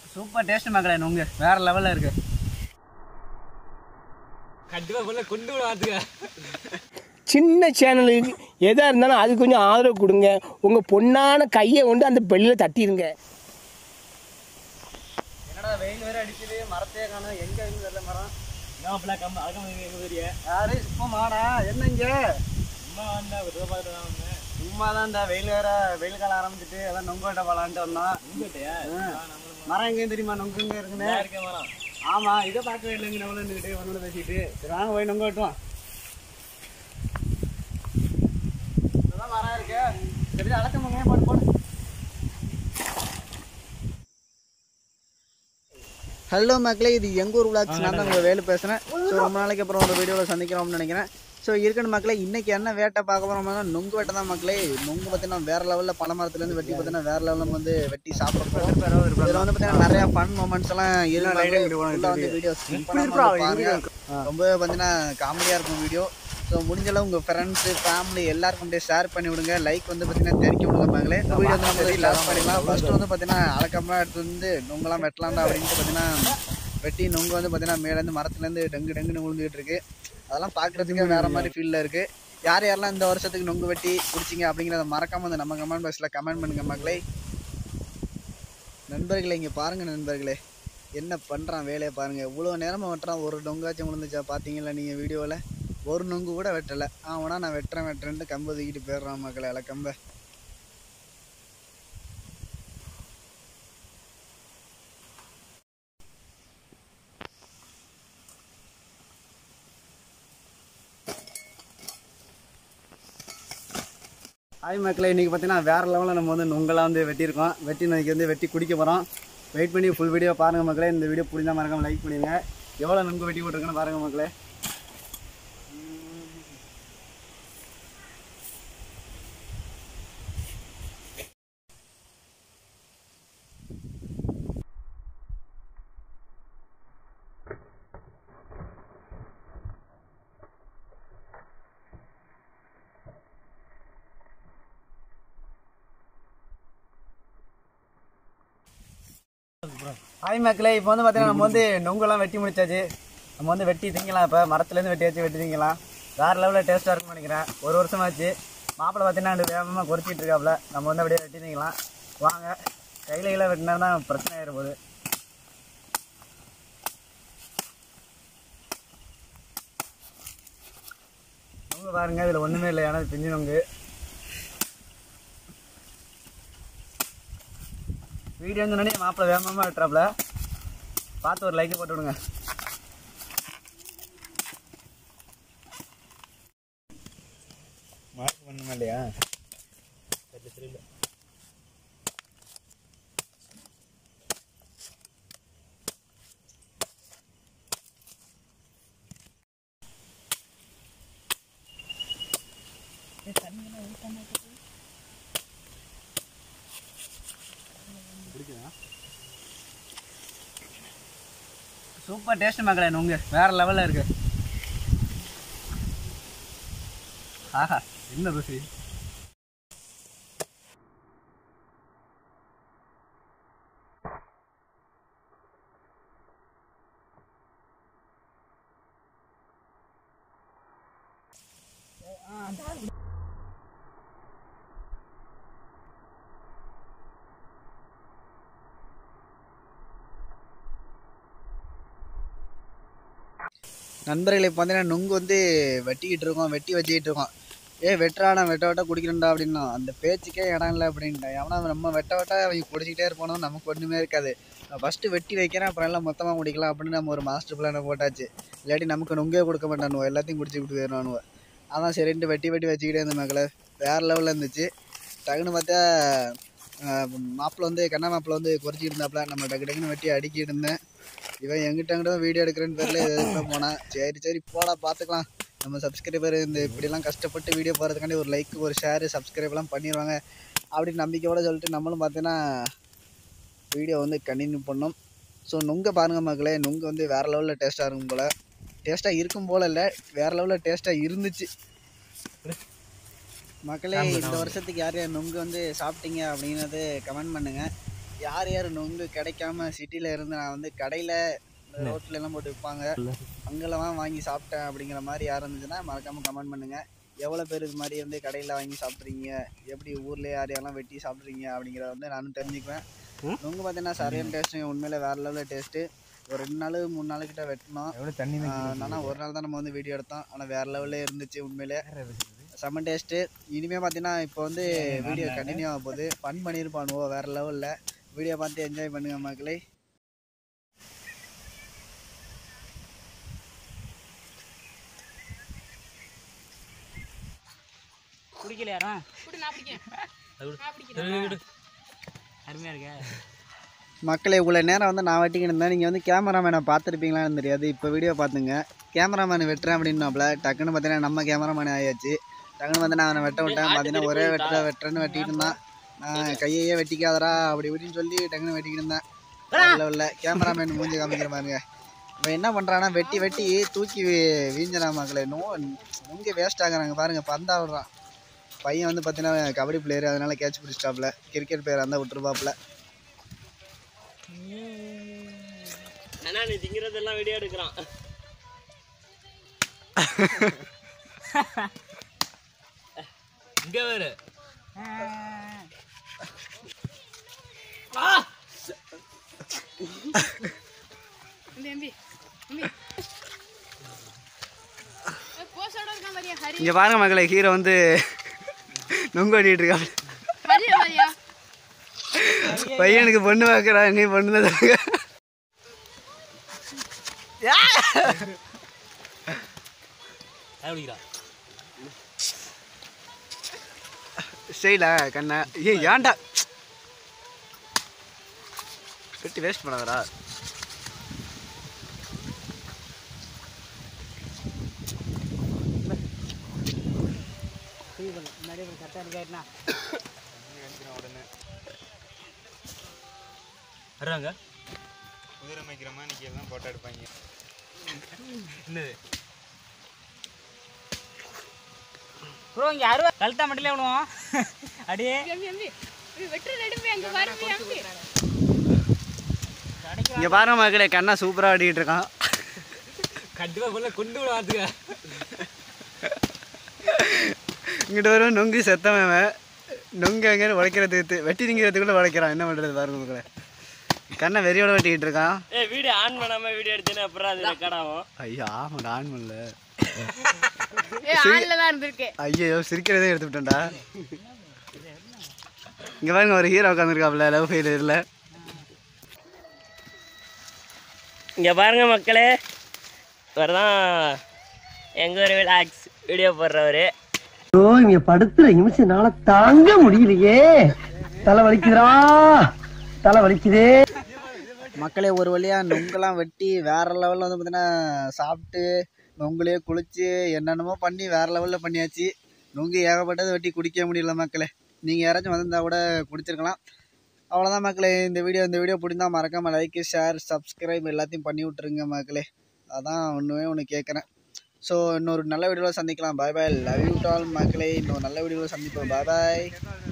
super taste மக்களே நுங்கு வேற லெவலில் இருக்கு கண்டிப்பா கொண்டு கொண்டு விட பார்த்துக்க சின்ன சேனலுக்கு எதாக இருந்தாலும் அது கொஞ்சம் ஆதரவு கொடுங்க உங்கள் பொண்ணான கையை கொண்டு அந்த பெல்லில் தட்டிடுங்க என்னடா வெயில் வேற அடிக்குது மரத்தையே காணும் எங்க இருந்து தெரியல மரம் என்ன அப்படிலாம் கம்ம அழகாம எங்க தெரிய யாரு இப்போ மாடா என்ன இங்க சும்மா வந்தா ஒரு ரூபா பார்த்துட்டு தான் வந்தேன் சும்மா தான் இந்த வெயில் வேற வெயில் காலம் ஆரம்பிச்சிட்டு எல்லாம் நொங்கோட்ட போலான்ட்டு வந்தோம் உங்கள்கிட்டயா மரம் எங்கேயும் தெரியுமா நொங்கு எங்க இருக்குன்னு இருக்கேன் மரம் ஆமா இதை பார்க்கவே இல்லைங்க நம்மள இருந்துக்கிட்டு ஒன்னோட பேசிட்டு சரி வாங்க போய் நொங்க வெட்டுவோம் இதெல்லாம் மரம் இருக்கு சரி அடக்கமுங்க போட்டு போட்டு ஹலோ மக்களே இது எங்கள் ஊர் விளாக்ஸ் நான் தான் உங்கள் வேலை பேசுகிறேன் ஸோ ரொம்ப நாளைக்கு அப்புறம் ஒரு வீடியோவில் சந்திக்கிறோம்னு நினைக்கிறேன் ஸோ இருக்கணும் மக்களே இன்னைக்கு என்ன வேட்டை பார்க்க போகிறோம்னா நொங்கு வேட்டை தான் மக்களே நொங்கு பார்த்தீங்கன்னா வேறு லெவலில் பனை மரத்துலேருந்து வெட்டி பார்த்தீங்கன்னா வேறு லெவலில் நம்ம வந்து வெட்டி சாப்பிட போகிறோம் இதில் வந்து பார்த்தீங்கன்னா நிறையா ஃபன் மூமெண்ட்ஸ் எல்லாம் இருந்தாங்க வந்து வீடியோ ரொம்ப பார்த்தீங்கன்னா காமெடியாக இருக்கும் வீடியோ ஸோ முடிஞ்ச அளவு உங்கள் ஃப்ரெண்ட்ஸு ஃபேமிலி எல்லாருக்கும் அப்படியே ஷேர் பண்ணி விடுங்க லைக் வந்து பார்த்தீங்கன்னா தெரிவிக்க விடுங்க மக்களே இந்த வீடியோ வந்து நம்ம ஸ்டார்ட் பண்ணிடலாம் ஃபர்ஸ்ட் வந்து பார்த்தீங்கன்னா அலக்கம்லாம் எடுத்து வந்து நொங்கெல்லாம் வெட்டலாம்டா அப்படின்ட்டு பார்த்தீங்கன்னா வெட்டி நொங்கு வந்து பார்த்தீங்கன்னா மேலேருந்து மரத்துலேருந்து டங்கு டங்குன்னு விழுந்துகிட்டு இருக்கு அதெல்லாம் பார்க்குறதுக்கே வேற மாதிரி ஃபீலில் இருக்கு யார் யாரெல்லாம் இந்த வருஷத்துக்கு நொங்கு வெட்டி குடிச்சிங்க அப்படிங்கிறத மறக்காம வந்து நம்ம கமெண்ட் பாக்ஸில் கமெண்ட் பண்ணுங்க மக்களே நண்பர்களே இங்கே பாருங்க நண்பர்களே என்ன பண்ணுறான் வேலையை பாருங்க இவ்வளோ நேரமாக வெட்டுறான் ஒரு நொங்காச்சும் விழுந்துச்சா பார்த்தீங்களா நீங்கள் வீடியோவில் ஒரு நொங்கு கூட வெட்டலை அவனா நான் வெட்டுறேன் வெட்டுறேன்ட்டு கம்பை தூக்கிட்டு போயிடுறான் மக்களே அல்ல கம்பை ஹாய் மக்களே இன்றைக்கி பார்த்தீங்கன்னா வேறு லெவலில் நம்ம வந்து நுங்கெல்லாம் வந்து வெட்டியிருக்கோம் வெட்டி இன்னைக்கு வந்து வெட்டி குடிக்க போகிறோம் வெயிட் பண்ணி ஃபுல் வீடியோ பாருங்கள் மக்களே இந்த வீடியோ பிடிச்சா மறக்காம லைக் பண்ணுங்க எவ்வளோ நுங்கு வெட்டி போட்டிருக்குன்னு பாருங்கள் மக்களே ஹாய் மக்களே இப்போ வந்து பார்த்தீங்கன்னா நம்ம வந்து நொங்கெல்லாம் வெட்டி முடிச்சாச்சு நம்ம வந்து வெட்டி திங்கலாம் இப்போ மரத்துலேருந்து வெட்டி வச்சு வெட்டி திங்கலாம் வேறு லெவலில் டேஸ்ட்டாக இருக்கும்னு நினைக்கிறேன் ஒரு வருஷமாச்சு மாப்பிள்ளை பார்த்தீங்கன்னா ரெண்டு வேகமாக குறைச்சிட்டு இருக்காப்புல நம்ம வந்து அப்படியே வெட்டி திங்கலாம் வாங்க கையில் கையில் வெட்டினா தான் பிரச்சனை ஆயிடும் போகுது நொங்கு பாருங்க இதில் ஒன்றுமே இல்லை ஏன்னா இது பிஞ்சு நொங்கு வீடியோ வந்து முன்னாடி மாப்பிள்ளை வேகமாக வெட்டுறாப்புல பார்த்து ஒரு லைக் போட்டு விடுங்க மார்க் பண்ணுமா இல்லையா சூப்பர் டேஸ்ட் மக்களே நொங்கு வேற லெவலில் இருக்கு ஆஹா என்ன ருசி நண்பர்களே இப்போ பார்த்தீங்கன்னா நுங்கு வந்து வெட்டிக்கிட்டு இருக்கோம் வெட்டி வச்சுக்கிட்டு இருக்கோம் ஏ வெட்டுறாடா வெட்ட வெட்ட குடிக்கிறேன்டா அப்படின்னா அந்த பேச்சுக்கே இடம் இல்லை அப்படின்ட்டேன் எவனா நம்ம வெட்ட வெட்ட அவங்க குடிச்சிக்கிட்டே இருப்பானோ நமக்கு ஒன்றுமே இருக்காது நான் ஃபஸ்ட்டு வெட்டி வைக்கிறேன் அப்புறம் எல்லாம் மொத்தமாக குடிக்கலாம் அப்படின்னு நம்ம ஒரு மாஸ்டர் பிளானை போட்டாச்சு இல்லாட்டி நமக்கு நுங்கே கொடுக்க மாட்டானுவோ எல்லாத்தையும் குடிச்சு விட்டு போயிடுவானுவோ அதான் சரின்ட்டு வெட்டி வெட்டி வச்சுக்கிட்டே இருந்த மக்களை வேறு லெவலில் இருந்துச்சு டக்குன்னு பார்த்தா மாப்பிள்ளை வந்து கண்ணா மாப்பிள்ளை வந்து குறைச்சிட்டு இருந்தாப்புல நம்ம டக்கு டக்குன்னு வெட்டி அடிக்கிட்டு இருந்தேன் இவன் எங்கிட்ட எங்கிட்ட வீடியோ எடுக்கிறேன்னு தெரியல எதுக்கு போனேன் சரி சரி போடா பார்த்துக்கலாம் நம்ம சப்ஸ்கிரைபர் இந்த இப்படிலாம் கஷ்டப்பட்டு வீடியோ போகிறதுக்காண்டி ஒரு லைக் ஒரு ஷேரு சப்ஸ்கிரைப்லாம் பண்ணிடுவாங்க அப்படின்னு நம்பிக்கையோட சொல்லிட்டு நம்மளும் பார்த்தீங்கன்னா வீடியோ வந்து கண்டினியூ பண்ணோம் ஸோ நுங்க பாருங்கள் மக்களே நுங்கு வந்து வேறு லெவலில் டேஸ்ட்டாக இருக்கும் போல் டேஸ்ட்டாக இருக்கும் போல் இல்லை வேறு லெவலில் டேஸ்ட்டாக இருந்துச்சு மக்களே இந்த வருஷத்துக்கு யார் யார் நுங்கு வந்து சாப்பிட்டீங்க அப்படிங்கிறது கமெண்ட் பண்ணுங்கள் யார் யார் நொங்கு கிடைக்காம சிட்டியில் இருந்து நான் வந்து கடையில் ரோட்ல எல்லாம் போட்டு விற்பாங்க அங்கெல்லாம் வாங்கி சாப்பிட்டேன் அப்படிங்கிற மாதிரி யார் இருந்துச்சுன்னா மறக்காமல் கமெண்ட் பண்ணுங்கள் எவ்வளோ பேர் இது மாதிரி வந்து கடையில் வாங்கி சாப்பிட்றீங்க எப்படி ஊரில் யார் யாரெல்லாம் வெட்டி சாப்பிட்றீங்க அப்படிங்கிறத வந்து நானும் தெரிஞ்சுக்குவேன் நொங்கு பார்த்தீங்கன்னா சரியான டேஸ்ட்டு உண்மையிலே வேறு லெவலில் டேஸ்ட்டு ஒரு ரெண்டு நாள் மூணு நாளுக்கிட்ட வெட்டினோம் எவ்வளோ தண்ணி ஆனால் ஒரு நாள் தான் நம்ம வந்து வீடியோ எடுத்தோம் ஆனால் வேறு லெவலில் இருந்துச்சு உண்மையிலே செம்ம டேஸ்ட்டு இனிமேல் பார்த்தீங்கன்னா இப்போ வந்து வீடியோ கண்டினியூ ஆக போகுது ஃபன் பண்ணியிருப்பானுவோ வேறு லெவலில் வீடியோ பார்த்து என்ஜாய் பண்ணுங்க மக்களே குடிக்கல யாரும் அருமையா இருக்க மக்களே இவ்வளோ நேரம் வந்து நான் வெட்டிக்கிட்டு இருந்தேன் நீங்கள் வந்து கேமராமேனை பார்த்துருப்பீங்களான்னு தெரியாது இப்போ வீடியோ பார்த்துங்க கேமராமேன் வெட்டுறேன் அப்படின்னாப்புல டக்குன்னு பார்த்தீங்கன்னா நம்ம கேமராமேன் ஆயாச்சு டக்குன்னு வந்து நான் அவனை வெட்ட விட்டேன் பார்த்தீங்கன்னா ஒரே வெட்டுற வெட்டுறேன்னு வெட்டிட்டு இருந்தான் நான் கையையே வெட்டிக்காதடா அப்படி இப்படின்னு சொல்லி டக்குன்னு வெட்டிக்கிட்டு இருந்தேன் லெவலில் கேமராமேன் மூஞ்சி காமிக்கிற பாருங்க இவன் என்ன பண்ணுறான்னா வெட்டி வெட்டி தூக்கி வீ- வீஞ்சறான் மக்களே நோ நுங்க வேஸ்ட் ஆகுறாங்க பாருங்க பந்தா விடுறான் பையன் வந்து பார்த்தீங்கன்னா கபடி பிளேயர் அதனால கேட்ச் பிடிச்சிட்டாப்புல கிரிக்கெட் பிளேயர் இருந்தால் விட்டுருப்பாப்புல அண்ணா நீ திங்கிறதெல்லாம் வீடியோ எடுக்கிறான் இங்க வேறு போஸோட இருக்கான் பாரியா ஹரி இங்கே பாருங்க மக்களை ஹீரோ வந்து நொங்கு வெட்டிட்டு இருக்காங்க ஹரியா பாரியா பையனுக்கு பொண்ணு பார்க்குறா நீ பொண்ணு தான் சொல்லுங்க யார் குடிக்கிறா ஸ்டைலா கண்ணா ஏ ஏன்டா வெட்டி வேஸ்ட் பண்ணாதடா வர்றாங்க குதிரை மேய்க்கிற மாதிரி எல்லாம் போட்டோ எடுப்பாங்க என்னது ப்ரோ இங்கே அறுபது கழுத்தா மட்டும் விடுவோம் அடியே எம்பி எம்பி வெட்டுற நடுமே அங்க பாருங்க எம்பி இங்கே பாருங்க மக்களே கண்ணா சூப்பராக வெட்டிக்கிட்டு இருக்கான் கண்டிப்பாக கொள்ள கொண்டு விட பார்த்துக்க இங்கிட்ட வரும் நொங்கு செத்தவன் நொங்கு அங்கே உழைக்கிறதுக்கு வெட்டி திங்கிறதுக்குள்ள உழைக்கிறான் என்ன பண்ணுறது பாருங்க மக்களே கண்ணை வெறியோட வெட்டிக்கிட்டு இருக்கான் ஏ வீடியோ ஆன் பண்ணாம வீடியோ எடுத்தேன்னா அப்புறம் அது ரெக்கார்ட் ஆகும் ஐயா ஆமாம் ஆன் பண்ணல ஏ ஆன்ல தான் இருந்திருக்கு ஐயோ சிரிக்கிறதே எடுத்து விட்டேன்டா இங்கே பாருங்க ஒரு ஹீரோ உட்காந்துருக்காப்புல லவ் ஃபெயிலியரில் இங்கே பாருங்க மக்களே இவர் தான் எங்கள் ஒரு விளாக்ஸ் வீடியோ போடுறவர் ஐயோ இங்க படுத்துற நிமிஷம்னால தாங்க முடியலையே தலை வலிக்குதுடா தலை வலிக்குதே மக்களே ஒரு வழியாக நொங்கெல்லாம் வெட்டி வேற லெவலில் வந்து பார்த்தீங்கன்னா சாப்பிட்டு நொங்குலேயே குளிச்சு என்னென்னமோ பண்ணி வேற லெவலில் பண்ணியாச்சு நொங்கு ஏகப்பட்டது வெட்டி குடிக்க முடியல மக்களே நீங்கள் யாராச்சும் வந்திருந்தா கூட குடிச்சிருக்கலாம் அவ்வளோதான் மக்களே இந்த வீடியோ இந்த வீடியோ பிடிந்தா மறக்காமல் லைக் ஷேர் சப்ஸ்கிரைப் எல்லாத்தையும் பண்ணி விட்ருங்க மக்களே அதான் ஒன்றுமே ஒன்று கேட்குறேன் ஸோ இன்னொரு நல்ல வீடியோவில் சந்திக்கலாம் பாய் பாய் லவ் யூ டால் மக்களே இன்னொரு நல்ல வீடியோவில் சந்திப்போம் பாய் பாய்